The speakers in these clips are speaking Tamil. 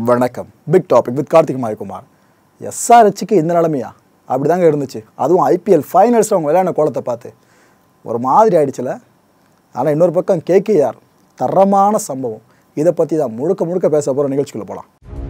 வணக்கம் big topic with Karthik Mayakumar எஸ்ஆர்ஹெச்சுக்கு இந்த நிலமையா அப்படி தாங்க இருந்துச்சு அதுவும் ஐபிஎல் ஃபைனல்ஸில் அவங்க விளையாடின கோலத்தை பார்த்து ஒரு மாதிரி ஆயிடுச்சுல ஆனால் இன்னொரு பக்கம் கேகேஆர் தரமான சம்பவம் இதை பற்றி தான் முழுக்க முழுக்க பேச போகிற நிகழ்ச்சிக்குள்ளே போகலாம்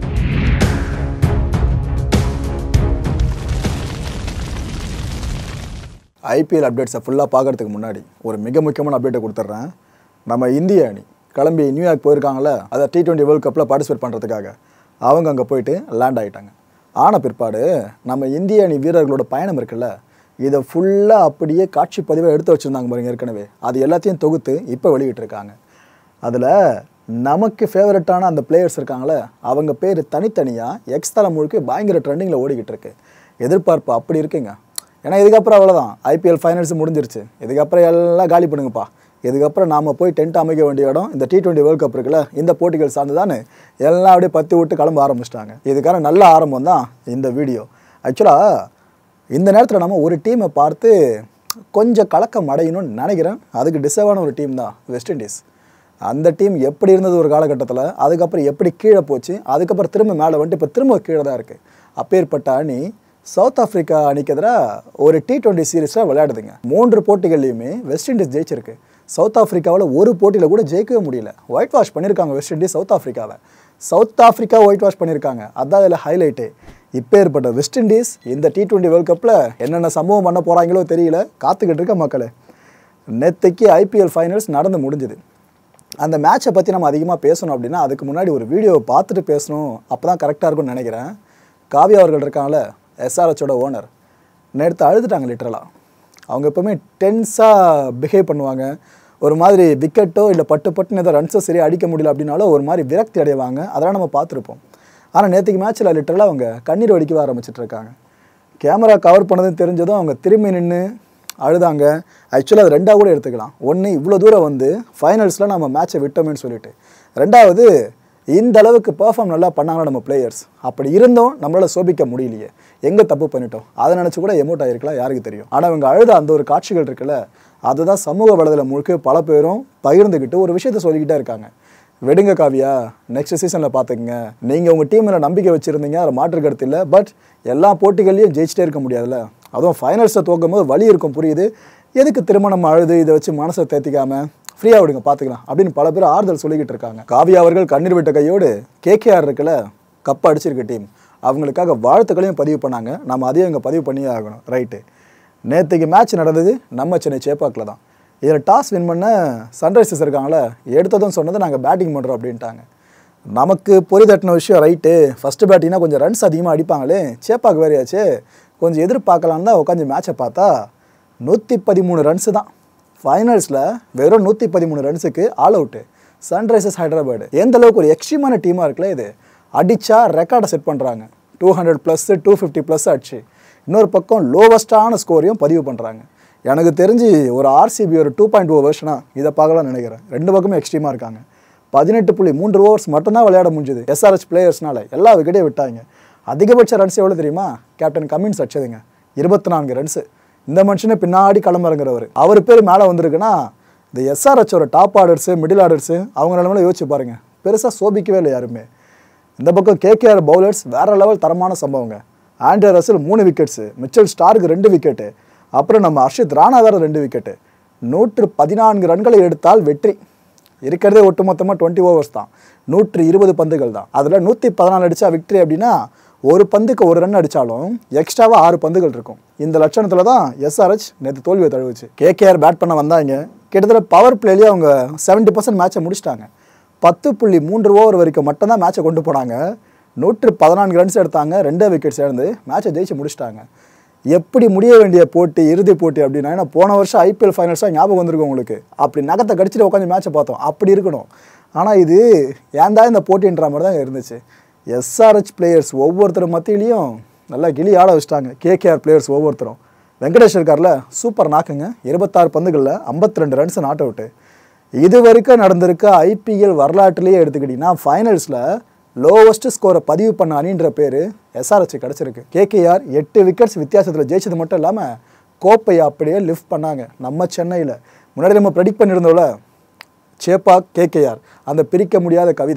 ஐபிஎல் அப்டேட்ஸை ஃபுல்லாக பார்க்கறதுக்கு முன்னாடி ஒரு மிக முக்கியமான அப்டேட்டை கொடுத்துட்றேன் நம்ம இந்திய அணி கிளம்பி நியூயார்க் போயிருக்காங்கள அதை டி டுவெண்ட்டி வேர்ல்ட் கப்பில் பார்ட்டிசிபேட் பண்ணுறதுக்காக அவங்க அங்கே போயிட்டு லேண்ட் ஆகிட்டாங்க ஆன பிற்பாடு நம்ம இந்திய அணி வீரர்களோட பயணம் இருக்குல்ல இதை ஃபுல்லாக அப்படியே காட்சி பதிவை எடுத்து வச்சுருந்தாங்க பாருங்க ஏற்கனவே அது எல்லாத்தையும் தொகுத்து இப்போ வெளியிட்டிருக்காங்க அதில் நமக்கு ஃபேவரட்டான அந்த பிளேயர்ஸ் இருக்காங்களே அவங்க பேர் தனித்தனியாக எக்ஸ் தலை முழுக்க பயங்கர ட்ரெண்டிங்கில் ஓடிக்கிட்டு இருக்கு எதிர்பார்ப்பு அப்படி இருக்குங்க ஏன்னா இதுக்கப்புறம் அவ்வளோதான் ஐபிஎல் ஃபைனல்ஸ் முடிஞ்சிருச்சு இதுக்கப்புறம் எல்லாம் காலி பண்ணுங்கப்பா இதுக்கப்புறம் நாம் போய் டென்ட் அமைக்க வேண்டிய இடம் இந்த டி டுவெண்ட்டி வேர்ல்ட் கப் இருக்குல்ல இந்த போட்டிகள் சார்ந்து தானே எல்லாம் அப்படியே பத்தி விட்டு கிளம்ப ஆரம்பிச்சிட்டாங்க இதுக்கான நல்ல ஆரம்பம் தான் இந்த வீடியோ ஆக்சுவலாக இந்த நேரத்தில் நம்ம ஒரு டீமை பார்த்து கொஞ்சம் கலக்கம் அடையணும்னு நினைக்கிறேன் அதுக்கு டிசர்வான ஒரு டீம் தான் வெஸ்ட் இண்டீஸ் அந்த டீம் எப்படி இருந்தது ஒரு காலகட்டத்தில் அதுக்கப்புறம் எப்படி கீழே போச்சு அதுக்கப்புறம் திரும்ப மேலே வந்துட்டு இப்போ திரும்ப கீழே தான் இருக்குது அப்பேற்பட்ட அணி சவுத் ஆப்பிரிக்கா அணிக்கு எதிராக ஒரு டி டுவெண்ட்டி சீரீஸில் விளையாடுதுங்க மூன்று போட்டிகள்லையுமே வெஸ்ட் இண்டீஸ் ஜெயிச்சிருக்கு சவுத் ஆப்பிரிக்காவில் ஒரு போட்டியில் கூட ஜெயிக்கவே முடியல ஒயிட் வாஷ் பண்ணியிருக்காங்க வெஸ்ட் இண்டீஸ் சவுத் ஆப்பிரிக்காவை சவுத் ஆப்பிரிக்கா ஒயிட் வாஷ் பண்ணியிருக்காங்க அதான் இதில் ஹைலைட்டு இப்போ ஏற்பட்ட வெஸ்ட் இண்டீஸ் இந்த டி டுவெண்ட்டி வேர்ல்ட் கப்பில் என்னென்ன சம்பவம் பண்ண போகிறாங்களோ தெரியல காத்துக்கிட்டு இருக்க மக்களே நேற்றுக்கு ஐபிஎல் ஃபைனல்ஸ் நடந்து முடிஞ்சுது அந்த மேட்சை பற்றி நம்ம அதிகமாக பேசணும் அப்படின்னா அதுக்கு முன்னாடி ஒரு வீடியோவை பார்த்துட்டு பேசணும் அப்போ தான் கரெக்டாக இருக்கும்னு நினைக்கிறேன் காவியா அவர்கள் இருக்காங்கள எஸ்ஆர்ஹெச்சோட ஓனர் நேற்று அழுதுட்டாங்க லிட்டரலாக அவங்க எப்போவுமே டென்ஸாக பிஹேவ் பண்ணுவாங்க ஒரு மாதிரி விக்கெட்டோ இல்லை பட்டு பட்டுன்னு ஏதோ ரன்ஸோ சரியாக அடிக்க முடியல அப்படின்னாலும் ஒரு மாதிரி விரக்தி அடைவாங்க அதெல்லாம் நம்ம பார்த்துருப்போம் ஆனால் நேற்றுக்கு மேட்ச்சில் லிட்டரலாக அவங்க கண்ணீர் வடிக்கவே ஆரம்பிச்சிட்டு இருக்காங்க கேமரா கவர் பண்ணதும் தெரிஞ்சதும் அவங்க திரும்பி நின்று அழுதாங்க ஆக்சுவலாக அது ரெண்டாக கூட எடுத்துக்கலாம் ஒன்று இவ்வளோ தூரம் வந்து ஃபைனல்ஸில் நம்ம மேட்சை விட்டோமேன்னு சொல்லிட்டு ரெண்டாவது இந்த அளவுக்கு பெர்ஃபார்ம் நல்லா பண்ணாங்களா நம்ம பிளேயர்ஸ் அப்படி இருந்தும் நம்மளால் சோபிக்க முடியலையே எங்கே தப்பு பண்ணிட்டோம் அதை நினச்சி கூட எமோட் ஆகிருக்கலாம் யாருக்கு தெரியும் ஆனால் இவங்க அழுத அந்த ஒரு காட்சிகள் இருக்குல்ல அதுதான் சமூக வலைதளம் முழுக்க பல பேரும் பகிர்ந்துக்கிட்டு ஒரு விஷயத்த சொல்லிக்கிட்டே இருக்காங்க வெடுங்க காவியா நெக்ஸ்ட் சீசனில் பார்த்துக்குங்க நீங்கள் உங்கள் டீமில் நம்பிக்கை வச்சுருந்தீங்க அதில் மாற்று கருத்து இல்லை பட் எல்லா போட்டிகள்லையும் ஜெயிச்சிட்டே இருக்க முடியாதுல்ல அதுவும் ஃபைனல்ஸை தோக்கும் போது வழி இருக்கும் புரியுது எதுக்கு திருமணம் அழுது இதை வச்சு மனசை தேத்திக்காம ஃப்ரீயாக விடுங்க பார்த்துக்கலாம் அப்படின்னு பல பேர் ஆறுதல் சொல்லிக்கிட்டு இருக்காங்க காவியா அவர்கள் கண்ணீர் விட்ட கையோடு கேகேஆர் இருக்குல்ல கப் அடிச்சிருக்க டீம் அவங்களுக்காக வாழ்த்துக்களையும் பதிவு பண்ணாங்க நம்ம அதையும் இங்கே பதிவு பண்ணியே ஆகணும் ரைட்டு நேற்றுக்கு மேட்ச் நடந்தது நம்ம சென்னை சேப்பாக்கில் தான் இதில் டாஸ் வின் பண்ண சன்ரைசர்ஸ் இருக்காங்களே எடுத்ததும் சொன்னது நாங்கள் பேட்டிங் பண்ணுறோம் அப்படின்ட்டாங்க நமக்கு பொறி தட்டின விஷயம் ரைட்டு ஃபஸ்ட்டு பேட்டிங்னா கொஞ்சம் ரன்ஸ் அதிகமாக அடிப்பாங்களே சேப்பாக்கு வேறையாச்சு கொஞ்சம் எதிர்பார்க்கலான்னு தான் உட்காந்து மேட்சை பார்த்தா நூற்றி பதிமூணு ரன்ஸு தான் ஃபைனல்ஸில் வெறும் நூற்றி பதிமூணு ரன்ஸுக்கு ஆல் அவுட்டு சன்ரைசர்ஸ் ஹைதராபாடு எந்த அளவுக்கு ஒரு எக்ஸ்ட்ரீமான டீமாக இருக்குல்ல இது அடித்தா ரெக்கார்டை செட் பண்ணுறாங்க two hundred plus two fifty plus அடிச்சு இன்னொரு பக்கம் லோவஸ்ட்டான ஸ்கோரையும் பதிவு பண்ணுறாங்க எனக்கு தெரிஞ்சு ஒரு ஆர்சிபி ஒரு டூ பாயிண்ட் ஓ வெர்ஷனாக இதை பார்க்கலாம்னு நினைக்கிறேன் ரெண்டு பக்கமும் எக்ஸ்ட்ரீமாக இருக்காங்க பதினெட்டு புள்ளி மூன்று ஓவர்ஸ் மட்டும்தான் விளையாட முடிஞ்சுது எஸ்ஆர்ஹெச் பிளேயர்ஸ்னால எல்லா விக்கெட்டையும் விட்டாங்க அதிகபட்ச ரன்ஸ் எவ்வளோ தெரியுமா கேப்டன் கமின்ஸ் அடிச்சதுங்க இருபத்தி நான்கு ரன்ஸு இந்த மனுஷனே பின்னாடி களமிறங்குறவர் அவர் பேர் மேலே வந்திருக்குன்னா இந்த எஸ்ஆர்ஹெச்சோட டாப் ஆர்டர்ஸு மிடில் ஆர்டர்ஸு அவங்க நிலமையில யோசிச்சு பாருங்க பெருசாக சோபிக்கவே இல்லை யாருமே இந்த பக்கம் கேகேஆர் பவுலர்ஸ் வேற லெவல் தரமான சம்பவங்க ஆண்ட்ரே ரசல் மூணு விக்கெட்ஸு மிச்சல் ஸ்டாருக்கு ரெண்டு விக்கெட்டு அப்புறம் நம்ம அர்ஷித் ராணா வேற ரெண்டு விக்கெட்டு நூற்று பதினான்கு ரன்களை எடுத்தால் வெற்றி இருக்கிறதே ஒட்டுமொத்தமாக டுவெண்ட்டி ஓவர்ஸ் தான் நூற்று இருபது பந்துகள் தான் அதில் நூற்றி பதினாலு அடித்தா விக்ட்ரி அப்படின்னா ஒரு பந்துக்கு ஒரு ரன் அடித்தாலும் எக்ஸ்ட்ராவாக ஆறு பந்துகள் இருக்கும் இந்த லட்சணத்தில் தான் எஸ்ஆர்ஹெச் நேற்று தோல்வியை தழுவுச்சு கேகேஆர் பேட் பண்ண வந்தாங்க கிட்டத்தட்ட பவர் பிளேலேயே அவங்க செவன்ட்டி பர்சன்ட் மேட்சை முடிச்சிட்டாங்க பத்து புள்ளி மூன்று ஓவர் வரைக்கும் மட்டும்தான் மேட்சை கொண்டு போனாங்க நூற்று பதினான்கு ரன்ஸ் எடுத்தாங்க ரெண்டே விக்கெட் சேர்ந்து மேட்சை ஜெயிச்சு முடிச்சிட்டாங்க எப்படி முடிய வேண்டிய போட்டி இறுதி போட்டி அப்படின்னா ஏன்னா போன வருஷம் ஐபிஎல் ஃபைனல்ஸாக ஞாபகம் வந்திருக்கும் உங்களுக்கு அப்படி நகத்தை கடிச்சிட்டு உட்காந்து மேட்சை பார்த்தோம் அப்படி இருக்கணும் ஆனால் இது ஏன் தான் இந்த போட்டின்ற மாதிரி தான் இருந்துச்சு எஸ்ஆர்ஹெச் பிளேயர்ஸ் ஒவ்வொருத்தர் மத்தியிலையும் நல்லா கிளி ஆட வச்சிட்டாங்க கேகேஆர் பிளேயர்ஸ் ஒவ்வொருத்தரும் வெங்கடேஷ் இருக்கார்ல சூப்பர் நாக்குங்க இருபத்தாறு பந்துகளில் ஐம்பத்தி ரெண்டு ரன்ஸ் நாட் அவுட்டு இது வரைக்கும் நடந்திருக்க ஐபிஎல் வரலாற்றுலேயே எடுத்துக்கிட்டிங்கன்னா ஃபைனல்ஸில் லோவஸ்ட் ஸ்கோரை பதிவு பண்ண அணின்ற பேர் எஸ்ஆர்ஹெச் கிடச்சிருக்கு கேகேஆர் எட்டு விக்கெட்ஸ் வித்தியாசத்தில் ஜெயிச்சது மட்டும் இல்லாமல் கோப்பையை அப்படியே லிஃப்ட் பண்ணாங்க நம்ம சென்னையில் முன்னாடி நம்ம ப்ரெடிக்ட் பண்ணியிருந்தோம்ல சேப்பாக் கேகேஆர் அந்த பிரிக்க முடியாத கவிதை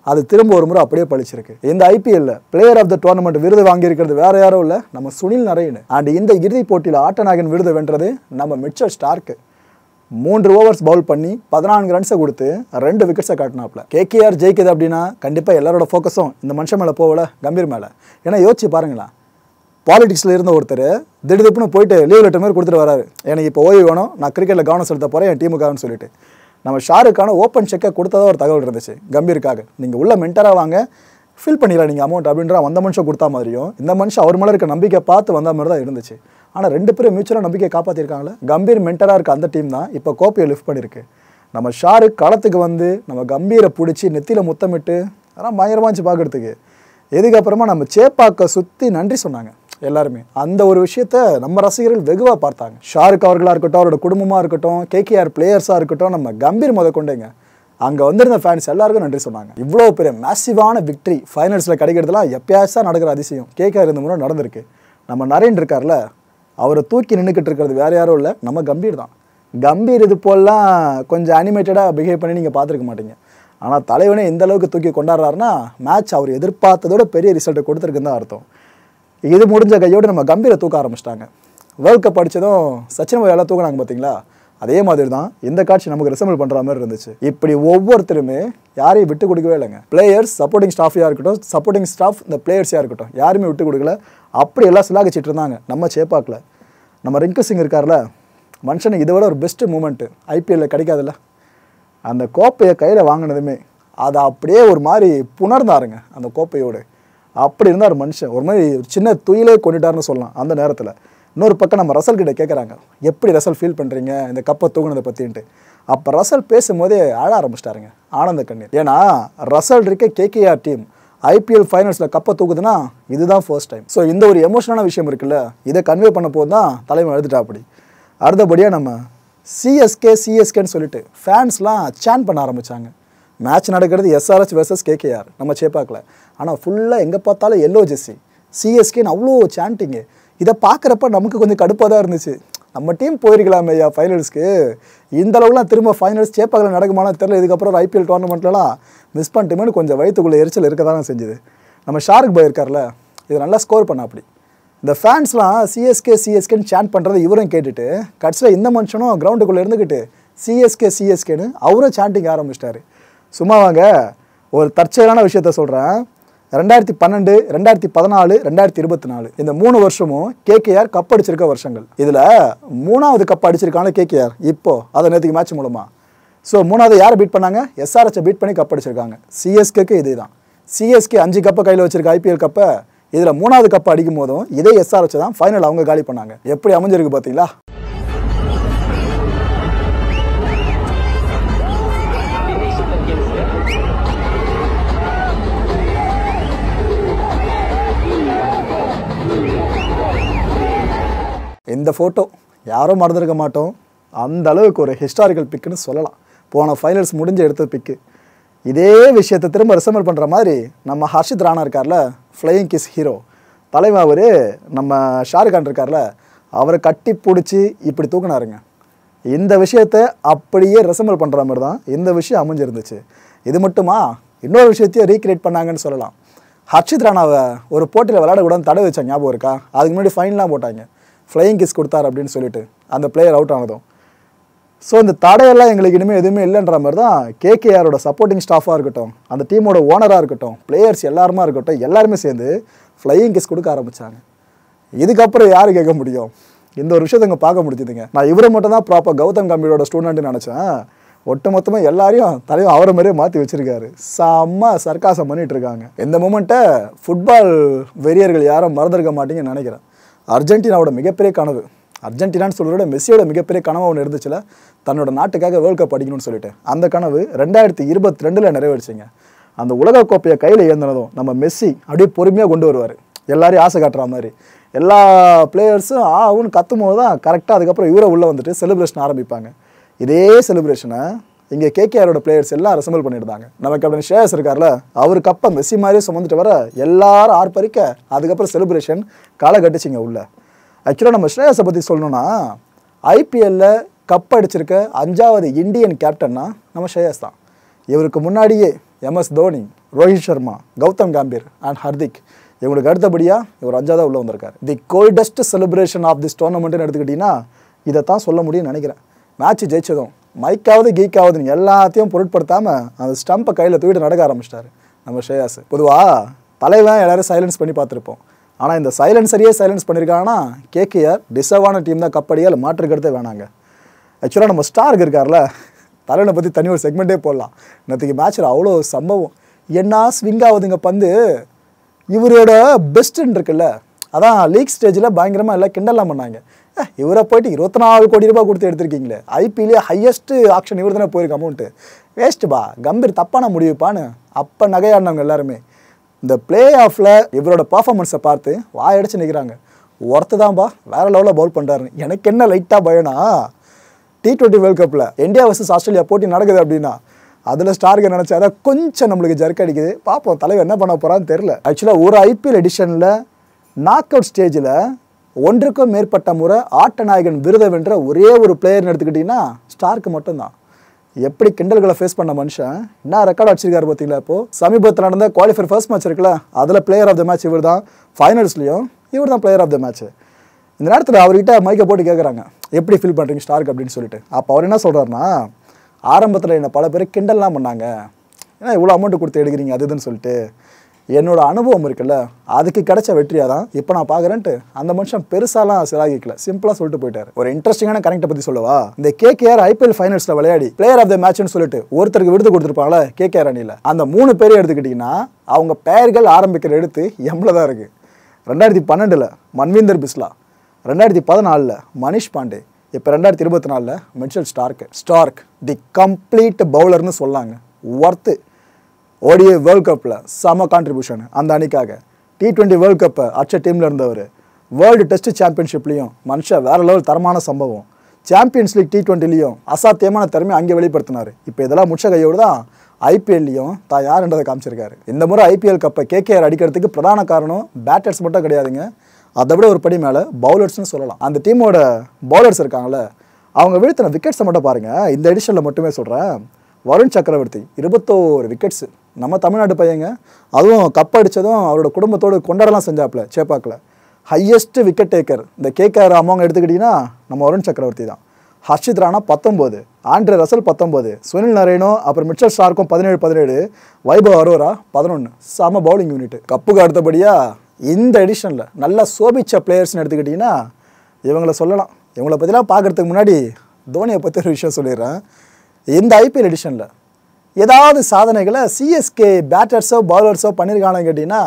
அது திரும்ப ஒரு முறை அப்படியே பழிச்சிருக்கு இந்த ஐபிஎல்ல பிளேயர் ஆஃப் த டோர்னமெண்ட் விருது வாங்கியிருக்கிறது வேற யாரும் இல்லை நம்ம சுனில் நரேன் அண்ட் இந்த இறுதிப் போட்டியில் ஆட்டநாயகன் விருது வென்றது நம்ம மிச்சர் ஸ்டார்க்கு மூன்று ஓவர்ஸ் பவுல் பண்ணி பதினான்கு ரன்ஸை கொடுத்து ரெண்டு விக்கெட்ஸை காட்டினாப்ல கேகேஆர் ஜெயிக்குது அப்படின்னா கண்டிப்பாக எல்லாரோட ஃபோக்கஸும் இந்த மனுஷன் மேலே போகல கம்பீர் மேலே ஏன்னா யோசிச்சு பாருங்களேன் பாலிடிக்ஸில் இருந்த ஒருத்தர் திடீர்னு போயிட்டு லீவ் லெட்டர் மாதிரி கொடுத்துட்டு வராரு எனக்கு இப்போ ஓய்வு வேணும் நான் கிரிக்கெட்டில் கவனம் செலுத்த போகிறேன் என் டீமுக்காகன்னு சொல்லிட்டு நம்ம ஷாருக்கான ஓப்பன் செக்கை கொடுத்ததா ஒரு தகவல் இருந்துச்சு கம்பீருக்காக நீங்கள் உள்ள மென்டராக வாங்க ஃபில் பண்ணிடலாம் நீங்கள் அமௌண்ட் அப்படின்ற அந்த மனுஷன் கொடுத்தா மாதிரியும் இந்த மனுஷன் அவர் மேலே இருக்க நம்பிக்கை பார்த்து வந்த மாதிரி தான் இருந்துச்சு ஆனால் ரெண்டு பேரும் மியூச்சுவலாக நம்பிக்கை காப்பாற்றிருக்காங்களே கம்பீர் மென்டராக இருக்க அந்த டீம் தான் இப்போ கோப்பையை லிஃப்ட் பண்ணியிருக்கு நம்ம ஷாருக் களத்துக்கு வந்து நம்ம கம்பீரை பிடிச்சி நெத்தியில் முத்தமிட்டு அதெல்லாம் பயங்கரமாக இருந்துச்சு பார்க்கறதுக்கு இதுக்கப்புறமா நம்ம சேப்பாக்கை சுற்றி நன்றி சொன்னாங்க எல்லாருமே அந்த ஒரு விஷயத்த நம்ம ரசிகர்கள் வெகுவாக பார்த்தாங்க ஷாருக் அவர்களாக இருக்கட்டும் அவரோட குடும்பமாக இருக்கட்டும் கேகேஆர் பிளேயர்ஸாக இருக்கட்டும் நம்ம கம்பீர் முத கொண்டேங்க அங்கே வந்திருந்த ஃபேன்ஸ் எல்லாருக்கும் நன்றி சொன்னாங்க இவ்வளோ பெரிய மேசிவான விக்ட்ரி ஃபைனல்ஸில் கிடைக்கிறதுலாம் எப்பயாச்சும் நடக்கிற அதிசயம் கேகேஆர் இந்த முறை நடந்திருக்கு நம்ம நரேன் இருக்கார்ல அவரை தூக்கி நின்றுக்கிட்டு இருக்கிறது வேற யாரும் இல்லை நம்ம கம்பீர் தான் கம்பீர் இது போலாம் கொஞ்சம் அனிமேட்டடாக பிஹேவ் பண்ணி நீங்கள் பார்த்துருக்க மாட்டீங்க ஆனால் தலைவனே எந்த அளவுக்கு தூக்கி கொண்டாடுறாருன்னா மேட்ச் அவர் எதிர்பார்த்ததோட பெரிய ரிசல்ட்டை கொடுத்துருக்குன்னு தான் அர்த்தம் இது முடிஞ்ச கையோடு நம்ம கம்பீரை தூக்க ஆரம்பிச்சிட்டாங்க வேர்ல்ட் கப் அடிச்சதும் சச்சின் எல்லாம் தூக்குனாங்க பார்த்தீங்களா அதே மாதிரி தான் இந்த காட்சி நமக்கு ரிசம்பிள் பண்ணுற மாதிரி இருந்துச்சு இப்படி ஒவ்வொருத்தருமே யாரையும் விட்டு கொடுக்கவே இல்லைங்க பிளேயர்ஸ் சப்போர்ட்டிங் ஸ்டாஃபியாக இருக்கட்டும் சப்போர்ட்டிங் ஸ்டாஃப் இந்த பிளேயர்ஸாக இருக்கட்டும் யாருமே விட்டு கொடுக்கல அப்படி எல்லாம் சிலாகிச்சிட்டு இருந்தாங்க நம்ம சேப்பாக்கில் நம்ம ரிங்கு சிங் இருக்கார்ல மனுஷனுக்கு இதை விட ஒரு பெஸ்ட் மூமெண்ட்டு ஐபிஎல்ல கிடைக்காதுல்ல அந்த கோப்பையை கையில் வாங்கினதுமே அதை அப்படியே ஒரு மாதிரி புணர்ந்தாருங்க அந்த கோப்பையோடு அப்படி இருந்தார் மனுஷன் ஒரு மாதிரி ஒரு சின்ன துயிலே கொண்டுட்டாருன்னு சொல்லலாம் அந்த நேரத்தில் இன்னொரு பக்கம் நம்ம ரசல் கிட்ட கேட்குறாங்க எப்படி ரசல் ஃபீல் பண்ணுறீங்க இந்த கப்பை தூக்குனதை பற்றின்ட்டு அப்போ ரசல் பேசும்போதே அழ ஆரம்பிச்சிட்டாருங்க ஆனந்த கண்ணீர் ஏன்னா ரசல் இருக்க கேகேஆர் டீம் ஐபிஎல் ஃபைனல்ஸில் கப்பை தூக்குதுன்னா இதுதான் ஃபர்ஸ்ட் டைம் ஸோ இந்த ஒரு எமோஷனான விஷயம் இருக்குல்ல இதை கன்வே பண்ண போது தான் தலைவன் எழுதிட்டா அப்படி அடுத்தபடியாக நம்ம சிஎஸ்கே சிஎஸ்கேன்னு சொல்லிட்டு ஃபேன்ஸ்லாம் சேன் பண்ண ஆரம்பித்தாங்க மேட்ச் நடக்கிறது எஸ்ஆர்எச் வெர்சஸ் கேகேஆர் நம்ம சேப்பாக்கில் ஆனால் ஃபுல்லாக எங்கே பார்த்தாலும் எல்லோ ஜெஸ்ஸி சிஎஸ்கேன்னு அவ்வளோ சாண்டிங்கு இதை பார்க்குறப்ப நமக்கு கொஞ்சம் கடுப்பாக தான் இருந்துச்சு நம்ம டீம் போயிருக்கலாமே ஐயா ஃபைனல்ஸ்க்கு இந்த அளவுலாம் திரும்ப ஃபைனல்ஸ் சேப்பாக்கில் நடக்குமான்னு தெரியல இதுக்கப்புறம் ஒரு ஐபிஎல் டோர்னமெண்ட்லலாம் மிஸ் பண்ணிட்டுமேனு கொஞ்சம் வயிற்றுக்குள்ளே எரிச்சல் இருக்க தான் செஞ்சுது நம்ம ஷாருக் பாய் இருக்கார்ல இது நல்லா ஸ்கோர் பண்ண அப்படி இந்த ஃபேன்ஸ்லாம் சிஎஸ்கே சிஎஸ்கேன்னு சேன் பண்ணுறதை இவரும் கேட்டுட்டு கட்சியில் இந்த மனுஷனும் கிரவுண்டுக்குள்ளே இருந்துக்கிட்டு சிஎஸ்கே சிஎஸ்கேன்னு அவரும் சாண்டிங் ஆரம்பிச்சிட்டாரு சும்மா வாங்க ஒரு தற்செயலான விஷயத்த சொல்கிறேன் ரெண்டாயிரத்தி பன்னெண்டு ரெண்டாயிரத்தி பதினாலு ரெண்டாயிரத்தி இருபத்தி நாலு இந்த மூணு வருஷமும் கேகேஆர் கப் அடிச்சிருக்க வருஷங்கள் இதில் மூணாவது கப் அடிச்சிருக்காங்க கேகேஆர் இப்போ அதை நேற்றுக்கு மேட்ச் மூலமா ஸோ மூணாவது யாரை பீட் பண்ணாங்க எஸ்ஆர்எச்சை பீட் பண்ணி கப் அடிச்சிருக்காங்க சிஎஸ்கேக்கு இதே தான் சிஎஸ்கே அஞ்சு கப்பை கையில் வச்சிருக்க ஐபிஎல் கப்பை இதில் மூணாவது கப் அடிக்கும் போதும் இதே எஸ்ஆர்எச் தான் ஃபைனல் அவங்க காலி பண்ணாங்க எப்படி அமைஞ்சிருக்கு பார்த்தீங்களா இந்த ஃபோட்டோ யாரும் மறந்துருக்க மாட்டோம் அந்த அளவுக்கு ஒரு ஹிஸ்டாரிக்கல் பிக்குன்னு சொல்லலாம் போன ஃபைனல்ஸ் முடிஞ்சு எடுத்த பிக்கு இதே விஷயத்தை திரும்ப ரிசம்பல் பண்ணுற மாதிரி நம்ம ஹர்ஷித் ராணா இருக்கார்ல ஃப்ளையிங் கிஸ் ஹீரோ தலைவன் அவர் நம்ம ஷாருக் கான் இருக்கார்ல அவரை கட்டி பிடிச்சி இப்படி தூக்குனாருங்க இந்த விஷயத்தை அப்படியே ரெசம்பிள் பண்ணுற மாதிரி தான் இந்த விஷயம் அமைஞ்சிருந்துச்சு இது மட்டுமா இன்னொரு விஷயத்தையும் ரீக்ரியேட் பண்ணாங்கன்னு சொல்லலாம் ஹர்ஷித் ராணாவை ஒரு போட்டியில் விளையாட கூட தடை வச்சாங்க ஞாபகம் இருக்கா அதுக்கு முன்னாடி ஃபைன்லாம் போட்டாங்க ஃப்ளையிங் கிஸ் கொடுத்தாரு அப்படின்னு சொல்லிட்டு அந்த பிளேயர் அவுட் ஆனதும் ஸோ இந்த தடையெல்லாம் எங்களுக்கு இனிமேல் எதுவுமே இல்லைன்ற மாதிரி தான் கேகேஆரோட சப்போர்ட்டிங் ஸ்டாஃபாக இருக்கட்டும் அந்த டீமோட ஓனராக இருக்கட்டும் பிளேயர்ஸ் எல்லாருமா இருக்கட்டும் எல்லாருமே சேர்ந்து ஃப்ளையிங் கிஸ் கொடுக்க ஆரம்பித்தாங்க இதுக்கப்புறம் யார் கேட்க முடியும் இந்த ஒரு விஷயத்தை இங்கே பார்க்க முடிஞ்சுதுங்க நான் இவரை மட்டும் தான் ப்ராப்பர் கௌதம் கம்பீரோட ஸ்டூடெண்ட்னு நினச்சேன் ஒட்டு மொத்தமாக எல்லாரையும் தலைவர் அவரை மாதிரியே மாற்றி வச்சிருக்காரு செம்ம சர்க்காசம் பண்ணிட்டு இருக்காங்க இந்த மூமெண்ட்டை ஃபுட்பால் வெறியர்கள் யாரும் மறந்துருக்க மாட்டீங்கன்னு நினைக்கிறேன் அர்ஜென்டினாவோட மிகப்பெரிய கனவு அர்ஜென்டினான்னு சொல்கிறத விட மெஸ்ஸியோட மிகப்பெரிய கனவு ஒன்று இருந்துச்சுல தன்னோட நாட்டுக்காக வேர்ல்ட் கப் அடிக்கணும்னு சொல்லிட்டு அந்த கனவு ரெண்டாயிரத்தி இருபத்தி ரெண்டில் நிறைவேறிச்சிங்க அந்த உலக கோப்பையை கையில் ஏந்தினதும் நம்ம மெஸ்ஸி அப்படியே பொறுமையாக கொண்டு வருவார் எல்லாரையும் ஆசை காட்டுற மாதிரி எல்லா பிளேயர்ஸும் ஆ அவனு கத்தும் போது தான் கரெக்டாக அதுக்கப்புறம் இவரை உள்ளே வந்துட்டு செலிப்ரேஷன் ஆரம்பிப்பாங்க இதே செலிப்ரேஷனை இங்கே கேகேஆரோட பிளேயர்ஸ் எல்லாம் ரெசம்பிள் பண்ணியிருந்தாங்க நமக்கு அப்படின்னு ஷேயஸ் இருக்கார்ல அவர் கப்பை மெஸ்ஸி மாதிரியே சுமந்துட்டு வர எல்லாரும் ஆர்ப்பரிக்க அதுக்கப்புறம் செலிப்ரேஷன் களை கட்டுச்சிங்க உள்ள ஆக்சுவலாக நம்ம ஸ்ரேயஸை பற்றி சொல்லணும்னா ஐபிஎல்ல கப் அடிச்சிருக்க அஞ்சாவது இந்தியன் கேப்டன்னா நம்ம ஸ்ரேயஸ் தான் இவருக்கு முன்னாடியே எம்எஸ் தோனி ரோஹித் சர்மா கௌதம் காம்பீர் அண்ட் ஹர்திக் இவங்களுக்கு அடுத்தபடியாக இவர் அஞ்சாவதாக உள்ள வந்திருக்காரு the coldest celebration of this டோர்னமெண்ட்னு எடுத்துக்கிட்டிங்கன்னா இதை தான் சொல்ல முடியும்னு நினைக்கிறேன் மேட்ச் ஜெயிச்சதும் மைக்காவது கீக்காவது எல்லாத்தையும் பொருட்படுத்தாமல் அந்த ஸ்டம்பை கையில் தூக்கிட்டு நடக்க ஆரம்பிச்சிட்டாரு நம்ம ஷேயாஸ் பொதுவாக தலைவன் எல்லாரும் சைலன்ஸ் பண்ணி பார்த்துருப்போம் ஆனால் இந்த சைலன்சரியே சைலன்ஸ் பண்ணியிருக்காங்கன்னா கேகேஆர் டிசர்வான டீம் தான் கப்படியால் மாற்றுக்கிறதே வேணாங்க ஆக்சுவலாக நம்ம ஸ்டார்க் இருக்கார்ல தலைவனை பற்றி தனி ஒரு செக்மெண்ட்டே போடலாம் நேற்றுக்கு மேட்ச்சில் அவ்வளோ சம்பவம் என்ன ஸ்விங் ஆகுதுங்க பந்து இவரோட பெஸ்ட்டுன்னு இருக்குல்ல அதான் லீக் ஸ்டேஜில் பயங்கரமாக எல்லாம் கிண்டல்லாம் பண்ணாங்க ஏ, இவரை போயிட்டு இருபத்தி நாலு கோடி ரூபாய் கொடுத்து எடுத்திருக்கீங்களே ஐபிஎல்லே ஹையஸ்ட் ஆக்ஷன் இவர் தானே போயிருக்கு அமௌண்ட்டு வேஸ்ட்டுப்பா கம்பீர் தப்பான முடிவுப்பான்னு அப்போ நகையாடினவங்க எல்லாருமே இந்த பிளே ஆஃபில் இவரோட பர்ஃபார்மன்ஸை பார்த்து வாயடிச்சு நிற்கிறாங்க ஒருத்து தான்ப்பா வேறு லெவலில் பவுல் பண்ணுறாருன்னு எனக்கு என்ன லைட்டாக பயனா டி டுவெண்ட்டி வேர்ல்ட் கப்பில் இந்தியா வர்சஸ் ஆஸ்திரேலியா போட்டி நடக்குது அப்படின்னா அதில் ஸ்டார்க்கு நினச்சா கொஞ்சம் நம்மளுக்கு ஜர்க் அடிக்குது பார்ப்போம் தலைவர் என்ன பண்ண போகிறான்னு தெரில ஆக்சுவலாக ஒரு ஐபிஎல் எடிஷனில் நாக் அவுட் ஸ்டேஜில் ஒன்றுக்கும் மேற்பட்ட முறை ஆட்ட நாயகன் விருதை வென்ற ஒரே ஒரு பிளேயர்னு எடுத்துக்கிட்டிங்கன்னா ஸ்டார்க்கு மட்டும்தான் எப்படி கிண்டல்களை ஃபேஸ் பண்ண மனுஷன் என்ன ரெக்கார்ட் அடிச்சிருக்காரு பார்த்தீங்களா இப்போ சமீபத்தில் நடந்த குவாலிஃபயர் ஃபர்ஸ்ட் மேட்ச் இருக்குல்ல அதில் பிளேயர் ஆஃப் த மேட்ச் இவர் தான் ஃபைனல்ஸ்லையும் இவர் தான் பிளேயர் ஆஃப் த மேட்ச் இந்த நேரத்தில் அவர்கிட்ட மைக்கை போட்டு கேட்குறாங்க எப்படி ஃபீல் பண்ணுறீங்க ஸ்டார்க் அப்படின்னு சொல்லிட்டு அப்போ அவர் என்ன சொல்கிறாருன்னா ஆரம்பத்தில் என்னை பல பேர் கிண்டல்லாம் பண்ணாங்க ஏன்னா இவ்வளோ அமௌண்ட் கொடுத்து எடுக்கிறீங்க அது இதுன்னு சொல்லிட்டு என்னோட அனுபவம் இருக்குல்ல அதுக்கு கிடைச்ச வெற்றியாக தான் இப்போ நான் பார்க்குறேன்ட்டு அந்த மனுஷன் பெருசாலாம் சிலாகிக்கல சிம்பிளாக சொல்லிட்டு போயிட்டார் ஒரு இன்ட்ரெஸ்டிங்கான கனெக்டை பற்றி சொல்லவா இந்த கேகேஆர் ஐபிஎல் ஃபைனல்ஸில் விளையாடி பிளேயர் ஆஃப் த மேட்ச்னு சொல்லிட்டு ஒருத்தருக்கு விருது கொடுத்துருப்பாங்களே கேகேஆர் அணியில் அந்த மூணு பேரையும் எடுத்துக்கிட்டிங்கன்னா அவங்க பெயர்கள் ஆரம்பிக்கிற எடுத்து எம்ல தான் இருக்குது ரெண்டாயிரத்தி பன்னெண்டில் மன்வீந்தர் பிஸ்லா ரெண்டாயிரத்தி பதினாலில் மனிஷ் பாண்டே இப்போ ரெண்டாயிரத்தி இருபத்தி நாலில் Mitchell Starc Starc the complete பவுலர்னு சொல்லாங்க ஒர்த்து ஓடிஏ வேர்ல்ட் கப்பில் செம கான்ட்ரிபியூஷன் அந்த அணிக்காக டி டுவெண்ட்டி வேர்ல்ட் கப்பை அச்ச டீமில் இருந்தவர் வேர்ல்டு டெஸ்ட் சாம்பியன்ஷிப்லேயும் மனுஷன் வேற லெவல் தரமான சம்பவம் சாம்பியன்ஸ் லீக் டி டுவெண்ட்டிலையும் அசாத்தியமான திறமை அங்கே வெளிப்படுத்தினார் இப்போ இதெல்லாம் முச்ச கையோடு தான் ஐபிஎல்லையும் தான் யாருன்றதை காமிச்சிருக்காரு இந்த முறை ஐபிஎல் கப்பை கேகேஆர் அடிக்கிறதுக்கு பிரதான காரணம் பேட்டர்ஸ் மட்டும் கிடையாதுங்க அதை விட ஒரு படி மேலே பவுலர்ஸ்னு சொல்லலாம் அந்த டீமோட பவுலர்ஸ் இருக்காங்களே அவங்க வீழ்த்தின விக்கெட்ஸை மட்டும் பாருங்கள் இந்த எடிஷனில் மட்டுமே சொல்கிறேன் வருண் சக்கரவர்த்தி இருபத்தோரு விக்கெட்ஸு நம்ம தமிழ்நாட்டு பையங்க அதுவும் கப் அடித்ததும் அவரோட குடும்பத்தோடு கொண்டாடலாம் செஞ்சாப்புல சேப்பாக்கில் ஹையஸ்ட் விக்கெட் டேக்கர் இந்த கேகேஆர் அமௌங்க எடுத்துக்கிட்டிங்கன்னா நம்ம வருண் சக்கரவர்த்தி தான் ஹர்ஷித் ராணா பத்தொம்போது ஆண்ட்ரே ரசல் பத்தொம்போது சுனில் நரேனோ அப்புறம் மிச்சல் ஸ்டார்க்கும் பதினேழு பதினேழு வைபவ் அரோரா பதினொன்று செம பவுலிங் யூனிட் கப்புக்கு அடுத்தபடியாக இந்த எடிஷனில் நல்லா சோபிச்ச பிளேயர்ஸ்னு எடுத்துக்கிட்டிங்கன்னா இவங்கள சொல்லலாம் இவங்கள பற்றிலாம் பார்க்குறதுக்கு முன்னாடி தோனியை பற்றி ஒரு விஷயம் சொல்லிடுறேன் இந்த ஐபிஎல் எடிஷனில் ஏதாவது சாதனைகளை சிஎஸ்கே பேட்டர்ஸோ பவுலர்ஸோ பண்ணியிருக்காங்கன்னு கேட்டிங்கன்னா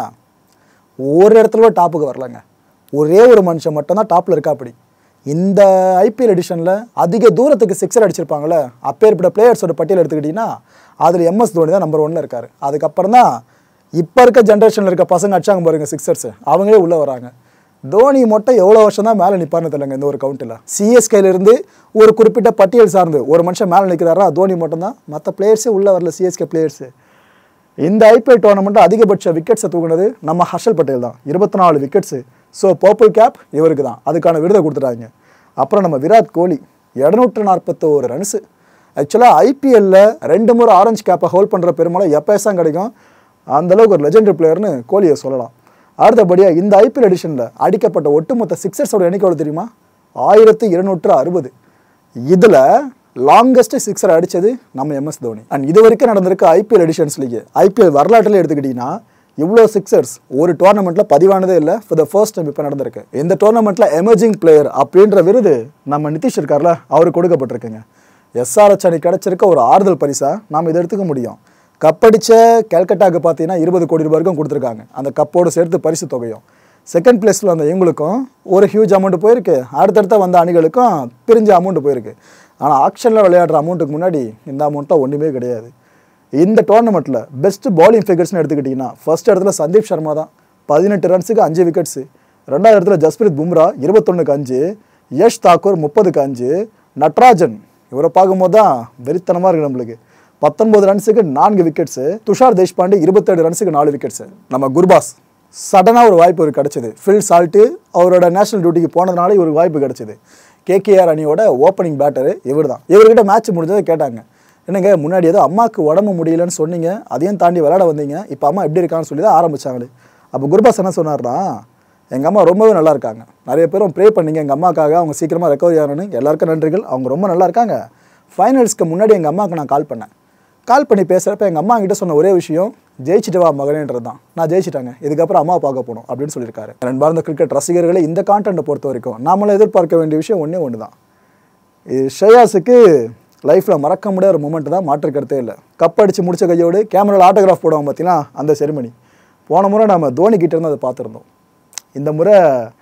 ஒரு இடத்துல கூட டாப்புக்கு வரலங்க ஒரே ஒரு மனுஷன் மட்டும்தான் டாப்பில் இருக்கா அப்படி இந்த ஐபிஎல் எடிஷனில் அதிக தூரத்துக்கு சிக்ஸர் அடிச்சிருப்பாங்களே அப்பேற்பட்ட பிளேயர்ஸோட பட்டியல் எடுத்துக்கிட்டிங்கன்னா அதில் எம்எஸ் தோனி தான் நம்பர் ஒன்ல இருக்கார் அதுக்கப்புறம் தான் இப்போ இருக்க ஜென்ரேஷனில் இருக்க பசங்க அடிச்சாங்க பாருங்க சிக்ஸர்ஸ் அவங்களே உள்ளே வராங்க தோனி மட்டும் எவ்வளோ வருஷம் தான் மேலே நிற்பார்னு தெரியலங்க இந்த ஒரு கவுண்டில் சிஎஸ்கேலேருந்து ஒரு குறிப்பிட்ட பட்டியல் சார்ந்து ஒரு மனுஷன் மேலே நிற்கிறாரா தோனி மட்டும்தான் மற்ற பிளேயர்ஸே உள்ளே வரல சிஎஸ்கே பிளேயர்ஸு இந்த ஐபிஎல் டோர்னமெண்ட்டில் அதிகபட்ச விக்கெட்ஸை தூக்குனது நம்ம ஹர்ஷல் பட்டேல் தான் இருபத்தி நாலு விக்கெட்ஸு ஸோ பர்பிள் கேப் இவருக்கு தான் அதுக்கான விருதை கொடுத்துட்டாங்க அப்புறம் நம்ம விராட் கோலி இரநூற்று நாற்பத்தோரு ரன்ஸு ஆக்சுவலாக ஐபிஎல்லில் ரெண்டு முறை ஆரஞ்சு கேப்பை ஹோல்ட் பண்ணுற பெருமளை எப்போ கிடைக்கும் அந்தளவுக்கு ஒரு லெஜெண்டரி பிளேயர்னு கோலியை சொல்லலாம் அடுத்தபடியாக இந்த ஐபிஎல் எடிஷனில் அடிக்கப்பட்ட ஒட்டுமொத்த சிக்ஸர்ஸோட எண்ணிக்கை எவ்வளவு தெரியுமா ஆயிரத்து இருநூற்று அறுபது இதில் லாங்கஸ்ட் சிக்ஸர் அடித்தது நம்ம எம்எஸ் தோனி அண்ட் இது வரைக்கும் நடந்திருக்க ஐபிஎல் எடிஷன்ஸ்லேயே ஐபிஎல் வரலாற்றில் எடுத்துக்கிட்டிங்கன்னா இவ்வளோ சிக்ஸர்ஸ் ஒரு டோர்னமெண்ட்டில் பதிவானதே இல்லை ஃபார் த ஃபர்ஸ்ட் டைம் இப்போ நடந்திருக்கு இந்த டோர்னமெண்ட்டில் எமர்ஜிங் பிளேயர் அப்படின்ற விருது நம்ம நிதிஷ் இருக்கார்ல அவருக்கு கொடுக்கப்பட்டிருக்குங்க எஸ்ஆர்எச் அணி கிடச்சிருக்க ஒரு ஆறுதல் பரிசாக நாம் இதை எடுத்துக்க முடியும் கப்படிச்ச கல்கட்டாக்கு பார்த்தீங்கன்னா இருபது கோடி ரூபாய் வரைக்கும் கொடுத்துருக்காங்க அந்த கப்போடு சேர்த்து பரிசு தொகையும் செகண்ட் பிளேஸில் வந்த இவங்களுக்கும் ஒரு ஹியூஜ் அமௌண்ட் போயிருக்கு அடுத்தடுத்த வந்த அணிகளுக்கும் பிரிஞ்ச அமௌண்ட் போயிருக்கு ஆனால் ஆக்ஷனில் விளையாடுற அமௌண்ட்டுக்கு முன்னாடி இந்த அமௌண்ட்லாம் ஒன்றுமே கிடையாது இந்த டோர்னமெண்ட்டில் பெஸ்ட் பவுலிங் ஃபிகர்ஸ்னு எடுத்துக்கிட்டிங்கன்னா ஃபர்ஸ்ட் இடத்துல சந்தீப் சர்மா தான் பதினெட்டு ரன்ஸுக்கு அஞ்சு விக்கெட்ஸு ரெண்டாவது இடத்துல ஜஸ்பிரித் பும்ரா இருபத்தொன்னுக்கு அஞ்சு யஷ் தாக்கூர் முப்பதுக்கு அஞ்சு நட்ராஜன் இவரை பார்க்கும்போது தான் வெறித்தனமாக இருக்குது நம்மளுக்கு பத்தொன்பது ரன்ஸுக்கு நான்கு விக்கெட்ஸு துஷார் தேஷ்பாண்டே இருபத்தேழு ரன்ஸுக்கு நாலு விக்கெட்ஸு நம்ம குர்பாஸ் சடனாக ஒரு வாய்ப்பு ஒரு கிடச்சிது ஃபில் சால்ட்டு அவரோட நேஷனல் டியூட்டிக்கு போனதுனால இவருக்கு வாய்ப்பு கிடச்சிது கேகேஆர் அணியோட ஓப்பனிங் பேட்டரு இவர் தான் இவர்கிட்ட மேட்ச் முடிஞ்சதை கேட்டாங்க என்னங்க முன்னாடி ஏதோ அம்மாவுக்கு உடம்பு முடியலன்னு சொன்னீங்க அதையும் தாண்டி விளையாட வந்தீங்க இப்போ அம்மா எப்படி இருக்கான்னு சொல்லி தான் ஆரம்பிச்சாங்களே அப்போ குருபாஸ் என்ன சொன்னார்னா எங்கள் அம்மா ரொம்பவே நல்லா இருக்காங்க நிறைய பேரும் ப்ரே பண்ணீங்க எங்கள் அம்மாக்காக அவங்க சீக்கிரமாக ரெக்கவரி ஆகணும்னு எல்லாருக்கும் நன்றிகள் அவங்க ரொம்ப நல்லா இருக்காங்க ஃபைனல்ஸ்க்கு முன்னாடி எங்கள் அம்மாவுக்கு நான் கால் பண்ணேன் கால் பண்ணி பேசுகிறப்ப எங்கள் அம்மா கிட்ட சொன்ன ஒரே விஷயம் ஜெயிச்சிட்டு வா மகனேன்றது தான் நான் ஜெயிச்சிட்டாங்க இதுக்கப்புறம் அம்மா பார்க்க போகணும் அப்படின்னு சொல்லியிருக்காரு அன்பார்ந்த கிரிக்கெட் ரசிகர்களை இந்த கான்டென்ட்டை பொறுத்த வரைக்கும் நாமளும் எதிர்பார்க்க வேண்டிய விஷயம் ஒன்றே ஒன்று தான் இது ஷேயாஸுக்கு லைஃப்பில் மறக்க முடியாத ஒரு மூமெண்ட் தான் மாற்று கருத்தே இல்லை கப் அடித்து முடிச்ச கையோடு கேமராவில் ஆட்டோகிராஃப் போடுவோம் பார்த்தீங்கன்னா அந்த செரிமனி போன முறை நம்ம தோனி கிட்ட இருந்து அதை பார்த்துருந்தோம் இந்த முறை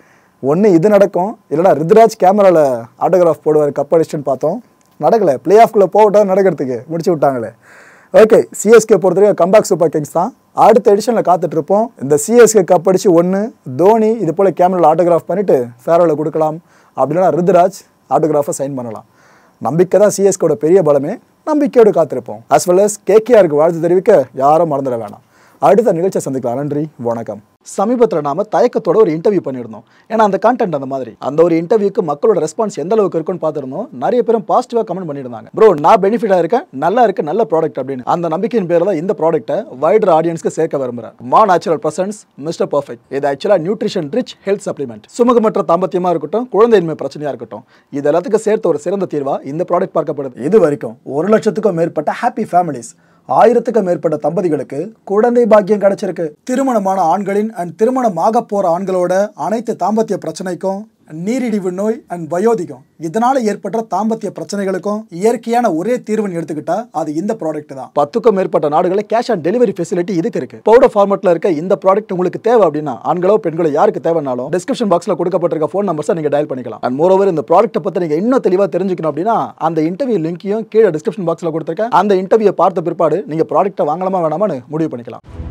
ஒன்று இது நடக்கும் இல்லைனா ரித்ராஜ் கேமராவில் ஆட்டோகிராஃப் போடுவார் கப் அடிச்சுன்னு பார்த்தோம் நடக்கலை பிளே ஆஃப்குள்ளே போகட்டும் நடக்கிறதுக்கு முடிச்சு விட்டாங்களே ஓகே சிஎஸ்கே பொறுத்தவரைக்கும் கம்பேக் சூப்பர் கிங்ஸ் தான் அடுத்த எடிஷனில் காத்துட்ருப்போம் இந்த சிஎஸ்கே கப் அடிச்சு ஒன்று தோனி இது போல் கேமராவில் ஆட்டோகிராஃப் பண்ணிவிட்டு ஃபேரோவில் கொடுக்கலாம் அப்படின்னா ரித்ராஜ் ஆட்டோகிராஃபை சைன் பண்ணலாம் நம்பிக்கை தான் சிஎஸ்கோட பெரிய பலமே நம்பிக்கையோடு காத்திருப்போம் as well as கேகேஆருக்கு வாழ்த்து தெரிவிக்க யாரும் மறந்துட வேணாம் அடுத்த நிகழ்ச்சியை சந்திக்கலாம் நன்றி வணக்கம் சமீபத்தில் நாம தயக்கத்தோட ஒரு இன்டர்வியூ பண்ணியிருந்தோம் ஏன்னா அந்த கான்டென்ட் அந்த மாதிரி அந்த ஒரு இன்டர்வியூக்கு மக்களோட ரெஸ்பான்ஸ் எந்த அளவுக்கு இருக்குன்னு பார்த்துருந்தோம் நிறைய பேரும் பாசிட்டிவாக கமெண்ட் பண்ணியிருந்தாங்க ப்ரோ நான் பெனிஃபிட்டாக இருக்கேன் நல்லா இருக்கு நல்ல ப்ராடக்ட் அப்படின்னு அந்த நம்பிக்கையின் பேரில் தான் இந்த ப்ராடக்ட்டை வைடர் ஆடியன்ஸ்க்கு சேர்க்க விரும்புகிறேன் மா நேச்சுரல் பிரசன்ஸ் மிஸ்டர் பர்ஃபெக்ட் இது ஆக்சுவலாக நியூட்ரிஷன் ரிச் ஹெல்த் சப்ளிமெண்ட் சுமூகமற்ற தாம்பத்தியமாக இருக்கட்டும் குழந்தையின்மை பிரச்சனையாக இருக்கட்டும் இது எல்லாத்துக்கும் சேர்த்து ஒரு சிறந்த தீர்வா இந்த ப்ராடக்ட் பார்க்கப்படுது இது வரைக்கும் ஒரு லட்சத்துக்கும் மேற்பட்ட ஹாப்பி ஃபேமிலிஸ் ஆயிரத்துக்கும் மேற்பட்ட தம்பதிகளுக்கு குழந்தை பாக்கியம் கிடைச்சிருக்கு திருமணமான ஆண்களின் அண்ட் திருமணம் ஆக போற ஆண்களோட அனைத்து தாம்பத்திய பிரச்சனைக்கும் நீரிழிவு நோய் அண்ட் வயோதிகம் இதனால ஏற்பட்ட தாம்பத்திய பிரச்சனைகளுக்கும் இயற்கையான ஒரே தீர்வுன்னு எடுத்துக்கிட்டா அது இந்த ப்ராடக்ட் தான் பத்துக்கும் மேற்பட்ட நாடுகளில் கேஷ் ஆன் டெலிவரி ஃபெசிலிட்டி இதுக்கு இருக்கு பவுடர் ஃபார்மேட்ல இருக்க இந்த ப்ராடக்ட் உங்களுக்கு தேவை அப்படின்னா ஆண்களோ பெண்களோ யாருக்கு தேவைனாலும் டிஸ்கிரிப்ஷன் பாக்ஸ்ல கொடுக்கப்பட்டிருக்க ஃபோன் நம்பர்ஸை நீங்க டயல் பண்ணிக்கலாம் அண்ட் மோரோவர் இந்த ப்ராடக்ட்டை பத்தி நீங்க இன்னும் தெளிவா தெரிஞ்சுக்கணும் அப்படின்னா அந்த இன்டர்வியூ லிங்கையும் கீழே டிஸ்கிரிப்ஷன் பாக்ஸ்ல கொடுத்துருக்கேன் அந்த இன்டர்வியூ பார்த்த பிற்பாடு நீங்க ப்ராடக்ட்டை வாங்கலாமா வேணாமான்னு முடிவு பண்ணிக்கலாம்